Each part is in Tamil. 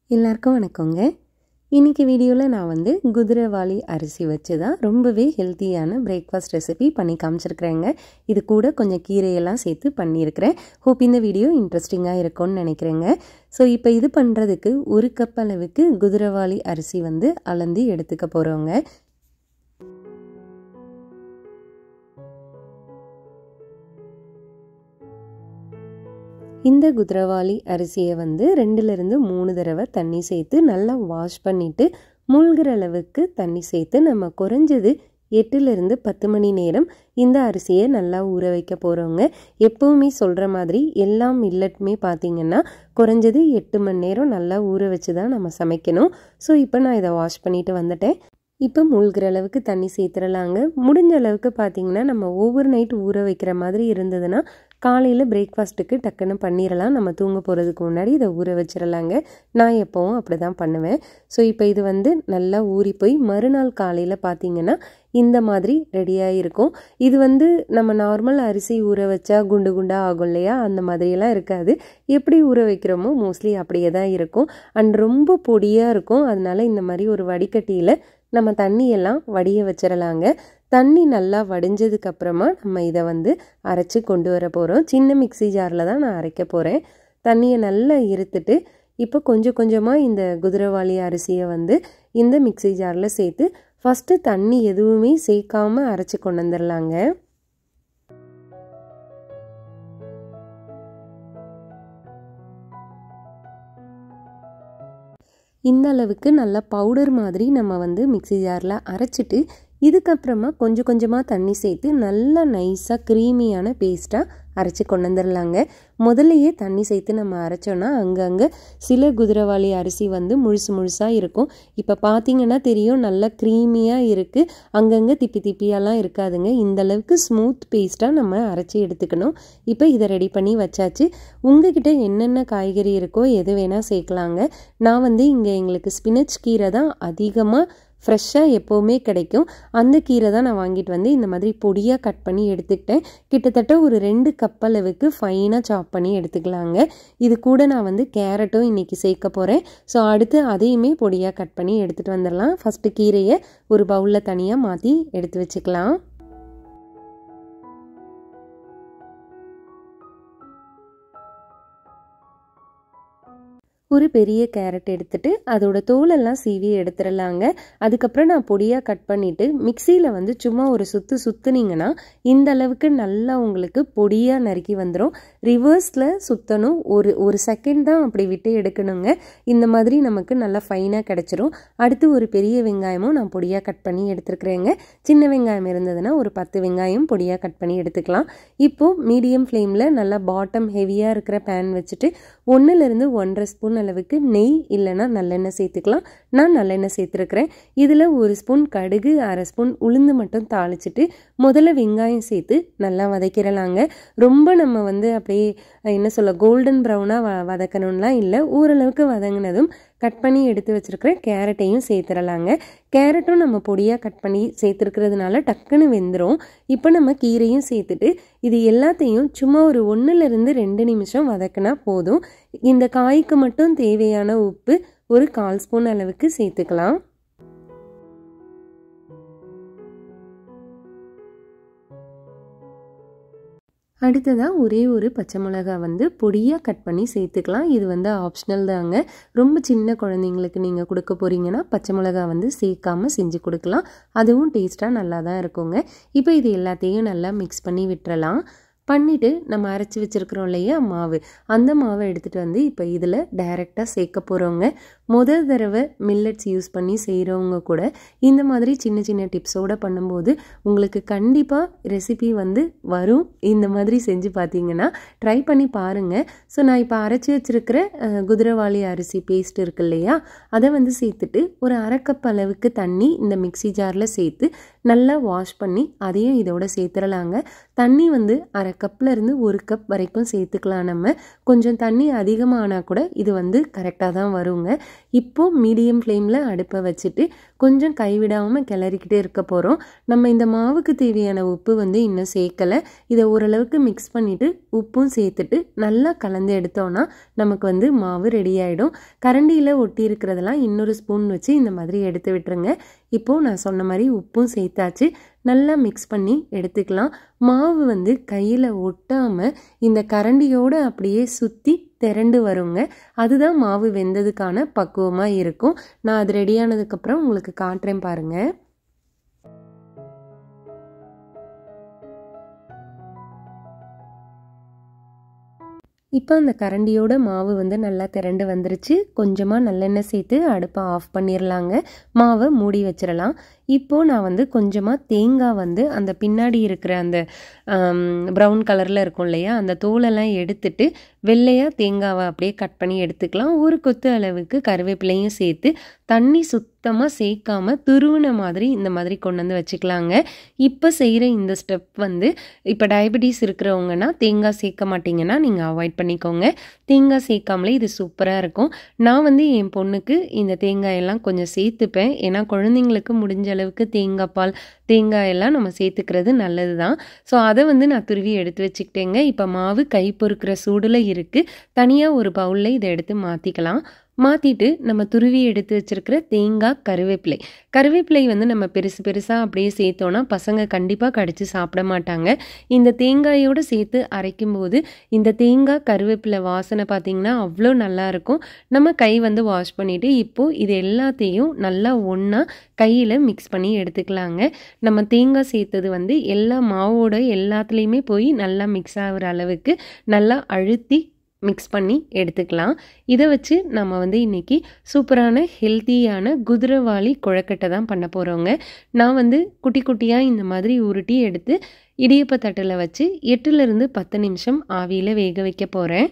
எல்லாருக்கும் வணக்கங்க இன்றைக்கி வீடியோவில் நான் வந்து குதிரைவாளி அரிசி வச்சு தான் ரொம்பவே ஹெல்த்தியான பிரேக்ஃபாஸ்ட் ரெசிபி பண்ணி காமிச்சிருக்கிறேங்க இது கூட கொஞ்சம் கீரையெல்லாம் சேர்த்து பண்ணியிருக்கிறேன் ஹோப் இந்த வீடியோ இன்ட்ரெஸ்டிங்காக இருக்கும்னு நினைக்கிறேங்க ஸோ இப்போ இது பண்ணுறதுக்கு ஒரு கப் அளவுக்கு குதிரைவாளி அரிசி வந்து அளந்து எடுத்துக்க போகிறோங்க இந்த குதிரவாளி அரிசியை வந்து ரெண்டுலேருந்து மூணு தடவை தண்ணி சேர்த்து நல்லா வாஷ் பண்ணிவிட்டு மூழ்கிற அளவுக்கு தண்ணி சேர்த்து நம்ம குறைஞ்சது எட்டுலேருந்து பத்து மணி நேரம் இந்த அரிசியை நல்லா ஊற வைக்க போகிறோங்க எப்போவுமே சொல்கிற மாதிரி எல்லா மில்லட்டுமே பார்த்திங்கன்னா குறைஞ்சது எட்டு மணி நேரம் நல்லா ஊற வச்சு தான் நம்ம சமைக்கணும் ஸோ இப்போ நான் இதை வாஷ் பண்ணிவிட்டு வந்துட்டேன் இப்போ மூழ்கிற அளவுக்கு தண்ணி சேர்த்துடலாங்க முடிஞ்ச அளவுக்கு பார்த்தீங்கன்னா நம்ம ஒவ்வொரு நைட் ஊற வைக்கிற மாதிரி இருந்ததுன்னா காலையில் பிரேக்ஃபாஸ்ட்டுக்கு டக்குன்னு பண்ணிடலாம் நம்ம தூங்க போகிறதுக்கு முன்னாடி இதை ஊற வச்சிடலாங்க நான் எப்போவும் அப்படி தான் பண்ணுவேன் ஸோ இப்போ இது வந்து நல்லா ஊறி போய் மறுநாள் காலையில் பார்த்தீங்கன்னா இந்த மாதிரி ரெடியாக இருக்கும் இது வந்து நம்ம நார்மல் அரிசி ஊற வச்சா குண்டு குண்டாக ஆகும் இல்லையா அந்த மாதிரியெல்லாம் இருக்காது எப்படி ஊற வைக்கிறோமோ மோஸ்ட்லி அப்படியே தான் இருக்கும் அண்ட் ரொம்ப பொடியாக இருக்கும் அதனால இந்த மாதிரி ஒரு வடிகட்டியில் நம்ம தண்ணியெல்லாம் வடிய வச்சிடலாங்க தண்ணி நல்லா வடிஞ்சதுக்கு அப்புறமா நம்ம இதை வந்து அரைச்சி கொண்டு வர போகிறோம் சின்ன மிக்சி ஜாரில் தான் நான் அரைக்க போகிறேன் தண்ணியை நல்லா இருத்துட்டு இப்போ கொஞ்சம் கொஞ்சமாக இந்த குதிரைவாளி அரிசியை வந்து இந்த மிக்சி ஜாரில் சேர்த்து ஃபஸ்ட்டு தண்ணி எதுவுமே சேர்க்காம அரைச்சி கொண்டு வந்துடலாங்க இந்த அளவுக்கு நல்லா பவுடர் மாதிரி நம்ம வந்து மிக்சி ஜாரில் அரைச்சிட்டு இதுக்கப்புறமா கொஞ்சம் கொஞ்சமாக தண்ணி சேர்த்து நல்லா நைஸாக க்ரீமியான பேஸ்ட்டாக அரைச்சி கொண்டு வந்துடலாங்க முதல்லையே தண்ணி சேர்த்து நம்ம அரைச்சோன்னா அங்கங்கே சில குதிரைவாளி அரிசி வந்து முழுசு முழுசாக இருக்கும் இப்போ பார்த்தீங்கன்னா தெரியும் நல்லா க்ரீமியாக இருக்குது அங்கங்கே திப்பி திப்பியாலாம் இருக்காதுங்க இந்த அளவுக்கு ஸ்மூத் பேஸ்ட்டாக நம்ம அரைச்சி எடுத்துக்கணும் இப்போ இதை ரெடி பண்ணி வச்சாச்சு உங்ககிட்ட என்னென்ன காய்கறி இருக்கோ எது வேணால் சேர்க்கலாங்க நான் வந்து இங்கே எங்களுக்கு ஸ்பினச் கீரை தான் அதிகமாக ஃப்ரெஷ்ஷாக எப்போவுமே கிடைக்கும் அந்த கீரை தான் நான் வாங்கிட்டு வந்து இந்த மாதிரி பொடியாக கட் பண்ணி எடுத்துக்கிட்டேன் கிட்டத்தட்ட ஒரு ரெண்டு கப் அளவுக்கு ஃபைனாக சாப் பண்ணி எடுத்துக்கலாங்க இது கூட நான் வந்து கேரட்டும் இன்றைக்கி சேர்க்க போகிறேன் ஸோ அடுத்து அதையுமே பொடியாக கட் பண்ணி எடுத்துகிட்டு வந்துடலாம் ஃபஸ்ட்டு கீரையை ஒரு பவுலில் தனியாக மாற்றி எடுத்து வச்சுக்கலாம் ஒரு பெரிய கேரட் எடுத்துட்டு அதோட தோலெல்லாம் சீவி எடுத்துடலாங்க அதுக்கப்புறம் நான் பொடியாக கட் பண்ணிவிட்டு மிக்சியில் வந்து சும்மா ஒரு சுற்று சுற்றுனீங்கன்னா இந்த அளவுக்கு நல்லா உங்களுக்கு பொடியாக நறுக்கி வந்துடும் ரிவர்ஸில் சுற்றணும் ஒரு ஒரு செகண்ட் தான் அப்படி விட்டு எடுக்கணுங்க இந்த மாதிரி நமக்கு நல்லா ஃபைனாக கிடச்சிரும் அடுத்து ஒரு பெரிய வெங்காயமும் நான் பொடியாக கட் பண்ணி எடுத்துருக்குறேங்க சின்ன வெங்காயம் இருந்ததுன்னா ஒரு பத்து வெங்காயம் பொடியாக கட் பண்ணி எடுத்துக்கலாம் இப்போது மீடியம் ஃப்ளேமில் நல்லா பாட்டம் ஹெவியாக இருக்கிற பேன் வச்சுட்டு ஒன்றுலேருந்து ஒன்றரை ஸ்பூன் அளவுக்கு நெய் இல்லைன்னா நல்லெண்ணெய் சேர்த்துக்கலாம் நான் நல்லெண்ணெய் சேர்த்துருக்குறேன் இதில் ஒரு ஸ்பூன் கடுகு அரை ஸ்பூன் உளுந்து மட்டும் தாளிச்சிட்டு முதல்ல வெங்காயம் சேர்த்து நல்லா வதக்கிடலாங்க ரொம்ப நம்ம வந்து அப்படியே என்ன சொல்ல கோல்டன் ப்ரௌனாக வ வதக்கணும்லாம் இல்லை ஓரளவுக்கு வதங்கினதும் கட் பண்ணி எடுத்து வச்சுருக்கிற கேரட்டையும் சேர்த்துடலாங்க கேரட்டும் நம்ம பொடியாக கட் பண்ணி சேர்த்துருக்கிறதுனால டக்குன்னு வெந்துடும் இப்போ நம்ம கீரையும் சேர்த்துட்டு இது எல்லாத்தையும் சும்மா ஒரு ஒன்றுலேருந்து ரெண்டு நிமிஷம் வதக்கினா போதும் இந்த காய்க்கு மட்டும் தேவையான உப்பு ஒரு கால் ஸ்பூன் அளவுக்கு சேர்த்துக்கலாம் அடுத்ததாக ஒரே ஒரு பச்சை மிளகா வந்து பொடியாக கட் பண்ணி சேர்த்துக்கலாம் இது வந்து ஆப்ஷனல் தாங்க ரொம்ப சின்ன குழந்தைங்களுக்கு நீங்கள் கொடுக்க போகிறீங்கன்னா பச்சை மிளகா வந்து சேர்க்காமல் செஞ்சு கொடுக்கலாம் அதுவும் டேஸ்ட்டாக நல்லா தான் இருக்குங்க இப்போ இது எல்லாத்தையும் நல்லா மிக்ஸ் பண்ணி விட்டுறலாம் பண்ணிவிட்டு நம்ம அரைச்சி வச்சுருக்குறோம் இல்லையா மாவு அந்த மாவை எடுத்துகிட்டு வந்து இப்போ இதில் டைரெக்டாக சேர்க்க போகிறவங்க முதல் தடவை மில்லட்ஸ் யூஸ் பண்ணி செய்கிறவங்க கூட இந்த மாதிரி சின்ன சின்ன டிப்ஸோடு பண்ணும்போது உங்களுக்கு கண்டிப்பாக ரெசிபி வந்து வரும் இந்த மாதிரி செஞ்சு பார்த்தீங்கன்னா ட்ரை பண்ணி பாருங்கள் ஸோ நான் இப்போ அரைச்சி வச்சுருக்கிற குதிரைவாளி அரிசி பேஸ்ட் இருக்கு இல்லையா அதை வந்து சேர்த்துட்டு ஒரு அரை கப் அளவுக்கு தண்ணி இந்த மிக்சி ஜாரில் சேர்த்து நல்லா வாஷ் பண்ணி அதையும் இதோட சேர்த்துடலாங்க தண்ணி வந்து அரை கப்பில் இருந்து ஒரு கப் வரைக்கும் சேர்த்துக்கலாம் நம்ம கொஞ்சம் தண்ணி அதிகமானால் கூட இது வந்து கரெக்டாக தான் வருங்க இப்போது மீடியம் ஃப்ளேமில் அடுப்பை வச்சுட்டு கொஞ்சம் கைவிடாமல் கிளறிக்கிட்டே இருக்க போகிறோம் நம்ம இந்த மாவுக்கு தேவையான உப்பு வந்து இன்னும் சேர்க்கலை இதை ஓரளவுக்கு மிக்ஸ் பண்ணிவிட்டு உப்பும் சேர்த்துட்டு நல்லா கலந்து எடுத்தோன்னா நமக்கு வந்து மாவு ரெடி ஆகிடும் கரண்டியில் ஒட்டி இருக்கிறதெல்லாம் இன்னொரு ஸ்பூன் வச்சு இந்த மாதிரி எடுத்து விட்டுருங்க இப்போது நான் சொன்ன மாதிரி உப்பும் சேர்த்தாச்சு நல்லா மிக்ஸ் பண்ணி எடுத்துக்கலாம் மாவு வந்து கையில் ஒட்டாமல் இந்த கரண்டியோடு அப்படியே சுற்றி திரண்டு வருங்க அதுதான் மாவு வெந்ததுக்கான பக்குவமாக இருக்கும் நான் அது ரெடியானதுக்கப்புறம் உங்களுக்கு காட்டுறேன் பாருங்கள் இப்போ அந்த கரண்டியோட மாவு வந்து நல்லா திரண்டு வந்துருச்சு கொஞ்சமாக நல்லெண்ணெய் சேர்த்து அடுப்பை ஆஃப் பண்ணிடலாங்க மாவை மூடி வச்சிடலாம் இப்போது நான் வந்து கொஞ்சமாக தேங்காய் வந்து அந்த பின்னாடி இருக்கிற அந்த ப்ரௌன் கலரில் இருக்கும் இல்லையா அந்த தோலெல்லாம் எடுத்துட்டு வெள்ளையாக தேங்காவை அப்படியே கட் பண்ணி எடுத்துக்கலாம் ஒரு கொத்து அளவுக்கு கருவேப்பிலையும் சேர்த்து தண்ணி சுத்தமாக சேர்க்காம துருவின மாதிரி இந்த மாதிரி கொண்டு வந்து வச்சுக்கலாங்க இப்போ செய்கிற இந்த ஸ்டெப் வந்து இப்போ டயபெட்டிஸ் இருக்கிறவங்கன்னா தேங்காய் சேர்க்க மாட்டிங்கன்னா நீங்கள் அவாய்ட் பண்ணிக்கோங்க தேங்காய் சேர்க்காமலே இது சூப்பராக இருக்கும் நான் வந்து என் பொண்ணுக்கு இந்த தேங்காயெல்லாம் கொஞ்சம் சேர்த்துப்பேன் ஏன்னா குழந்தைங்களுக்கு முடிஞ்ச அளவுக்கு தேங்காய் பால் தேங்காயெல்லாம் நம்ம சேர்த்துக்கிறது நல்லது தான் ஸோ அதை வந்து நான் துருவி எடுத்து வச்சுக்கிட்டேங்க இப்போ மாவு கை பொறுக்கிற சூடில் இருக்குது தனியாக ஒரு பவுலில் இதை எடுத்து மாற்றிக்கலாம் மாற்றிட்டு நம்ம துருவி எடுத்து வச்சுருக்கிற தேங்காய் கருவேப்பிலை கருவேப்பிலை வந்து நம்ம பெருசு பெருசாக அப்படியே சேர்த்தோன்னா பசங்க கண்டிப்பாக கடித்து சாப்பிட மாட்டாங்க இந்த தேங்காயோடு சேர்த்து அரைக்கும் போது இந்த தேங்காய் கருவேப்பிலை வாசனை பார்த்திங்கன்னா அவ்வளோ நல்லாயிருக்கும் நம்ம கை வந்து வாஷ் பண்ணிவிட்டு இப்போது இது எல்லாத்தையும் நல்லா ஒன்றா கையில் மிக்ஸ் பண்ணி எடுத்துக்கலாங்க நம்ம தேங்காய் சேர்த்தது வந்து எல்லா மாவோட எல்லாத்துலேயுமே போய் நல்லா மிக்ஸ் ஆகிற அளவுக்கு நல்லா அழுத்தி மிக்ஸ் பண்ணி எடுத்துக்கலாம் இதை வச்சு நம்ம வந்து இன்றைக்கி சூப்பரான ஹெல்த்தியான குதிரைவாளி குழக்கட்டை தான் பண்ண போகிறோங்க நான் வந்து குட்டி குட்டியாக இந்த மாதிரி உருட்டி எடுத்து இடியப்ப தட்டில் வச்சு எட்டுலேருந்து பத்து நிமிஷம் ஆவியில் வேக வைக்க போகிறேன்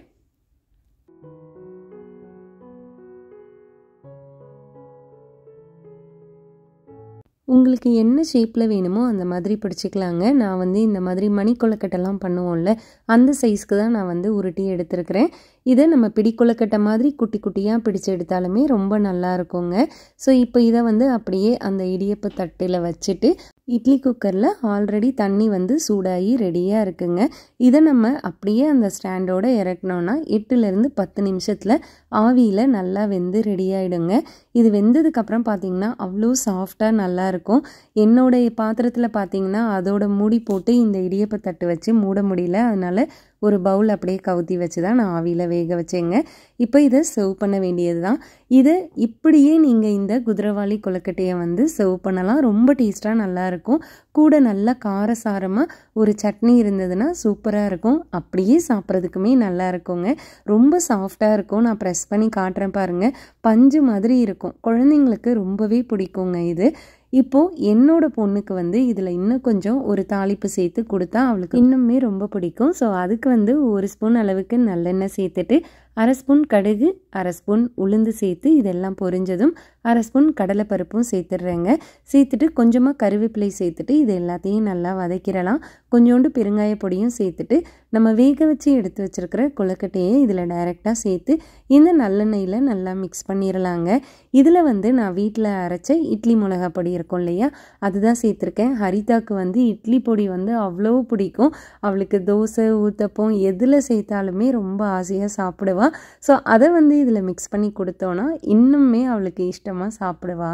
உங்களுக்கு என்ன ஷேப்பில் வேணுமோ அந்த மாதிரி பிடிச்சிக்கலாங்க நான் வந்து இந்த மாதிரி மணி கொழுக்கட்டெல்லாம் பண்ணுவோம்ல அந்த சைஸ்க்கு தான் நான் வந்து உருட்டி எடுத்துருக்கிறேன் இதை நம்ம பிடி கொழுக்கட்டை மாதிரி குட்டி குட்டியாக பிடிச்சு எடுத்தாலுமே ரொம்ப நல்லா இருக்குங்க ஸோ இப்போ இதை வந்து அப்படியே அந்த இடியப்ப தட்டில் வச்சுட்டு இட்லி குக்கரில் ஆல்ரெடி தண்ணி வந்து சூடாகி ரெடியாக இருக்குங்க இதை நம்ம அப்படியே அந்த ஸ்டாண்டோடு இறக்கணுன்னா எட்டுலேருந்து பத்து நிமிஷத்தில் ஆவியில் நல்லா வெந்து ரெடி ஆகிடுங்க இது வெந்ததுக்கப்புறம் பார்த்திங்கன்னா அவ்வளோ சாஃப்டாக நல்லாயிருக்கும் என்னோடைய பாத்திரத்தில் பார்த்திங்கன்னா அதோட மூடி போட்டு இந்த இடியப்ப தட்டு வச்சு மூட முடியல அதனால் ஒரு பவுல் அப்படியே கவுத்தி வச்சு தான் நான் ஆவியில் வேக வச்சேங்க இப்போ இதை சர்வ் பண்ண வேண்டியது தான் இதை இப்படியே நீங்கள் இந்த குதிரவாளி கொழுக்கட்டையை வந்து சர்வ் பண்ணலாம் ரொம்ப டேஸ்ட்டாக நல்லாயிருக்கும் கூட நல்லா காரசாரமாக ஒரு சட்னி இருந்ததுன்னா சூப்பராக இருக்கும் அப்படியே சாப்பிட்றதுக்குமே நல்லா இருக்குங்க ரொம்ப சாஃப்டாக இருக்கும் நான் ப்ரெஸ் பண்ணி காட்டுறேன் பாருங்கள் பஞ்சு மாதிரி இருக்கும் குழந்தைங்களுக்கு ரொம்பவே பிடிக்குங்க இது இப்போது என்னோட பொண்ணுக்கு வந்து இதில் இன்னும் கொஞ்சம் ஒரு தாளிப்பு சேர்த்து கொடுத்தா அவளுக்கு இன்னுமே ரொம்ப பிடிக்கும் ஸோ அதுக்கு வந்து ஒரு ஸ்பூன் அளவுக்கு நல்லெண்ணெய் சேர்த்துட்டு அரை ஸ்பூன் கடுகு அரை ஸ்பூன் உளுந்து சேர்த்து இதெல்லாம் பொரிஞ்சதும் அரை ஸ்பூன் கடலைப்பருப்பும் சேர்த்துடுறேங்க சேர்த்துட்டு கொஞ்சமாக கருவேப்பிலை சேர்த்துட்டு இது எல்லாத்தையும் நல்லா வதக்கிடலாம் கொஞ்சோண்டு பெருங்காய பொடியும் சேர்த்துட்டு நம்ம வேக வச்சு எடுத்து வச்சுருக்கிற கொழுக்கட்டையை இதில் டைரெக்டாக சேர்த்து இந்த நல்லெண்ணெயில் நல்லா மிக்ஸ் பண்ணிடலாங்க இதில் வந்து நான் வீட்டில் அரைச்ச இட்லி மிளகா பொடி இருக்கும் இல்லையா அதுதான் சேர்த்துருக்கேன் ஹரிதாக்கு வந்து இட்லி பொடி வந்து அவ்வளோ பிடிக்கும் அவளுக்கு தோசை ஊத்தப்பம் எதில் சேர்த்தாலுமே ரொம்ப ஆசையாக சாப்பிடுவா ஸோ அதை வந்து இதில் மிக்ஸ் பண்ணி கொடுத்தோன்னா இன்னுமே அவளுக்கு இஷ்டமாக சாப்பிடுவா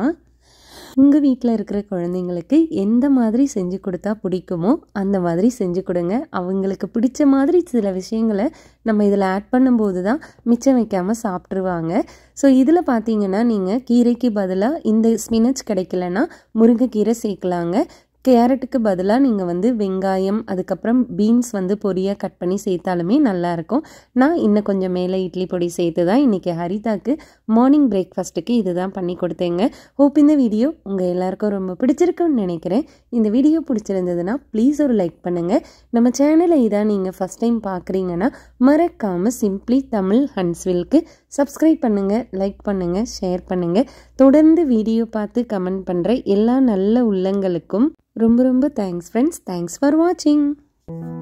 உங்கள் வீட்டில் இருக்கிற குழந்தைங்களுக்கு எந்த மாதிரி செஞ்சு கொடுத்தா பிடிக்குமோ அந்த மாதிரி செஞ்சு கொடுங்க அவங்களுக்கு பிடிச்ச மாதிரி சில விஷயங்களை நம்ம இதில் ஆட் பண்ணும்போது தான் மிச்சம் வைக்காமல் சாப்பிட்ருவாங்க ஸோ இதில் பார்த்தீங்கன்னா நீங்கள் கீரைக்கு பதிலாக இந்த ஸ்பினச் கிடைக்கலன்னா முருங்கைக்கீரை சேர்க்கலாங்க கேரட்டுக்கு பதிலாக நீங்கள் வந்து வெங்காயம் அதுக்கப்புறம் பீன்ஸ் வந்து பொரியாக கட் பண்ணி சேர்த்தாலுமே நல்லாயிருக்கும் நான் இன்னும் கொஞ்சம் மேலே இட்லி பொடி சேர்த்து தான் இன்றைக்கி ஹரிதாக்கு மார்னிங் பிரேக்ஃபாஸ்ட்டுக்கு இது தான் பண்ணி கொடுத்தேங்க ஹோப் இந்த வீடியோ உங்கள் எல்லாருக்கும் ரொம்ப பிடிச்சிருக்குன்னு நினைக்கிறேன் இந்த வீடியோ பிடிச்சிருந்ததுன்னா ப்ளீஸ் ஒரு லைக் பண்ணுங்கள் நம்ம சேனலை இதான் நீங்கள் ஃபஸ்ட் டைம் பார்க்குறீங்கன்னா மறக்காமல் சிம்ப்ளி தமிழ் ஹன்ஸ்வில்க்கு சப்ஸ்கிரைப் பண்ணுங்கள் லைக் பண்ணுங்கள் ஷேர் பண்ணுங்கள் தொடர்ந்து வீடியோ பார்த்து கமெண்ட் பண்ணுற எல்லா நல்ல உள்ளங்களுக்கும் ரொம்ப ரொம்ப தேங்க்ஸ் ஃப்ரெண்ட்ஸ் தேங்க்ஸ் ஃபார் வாட்சிங்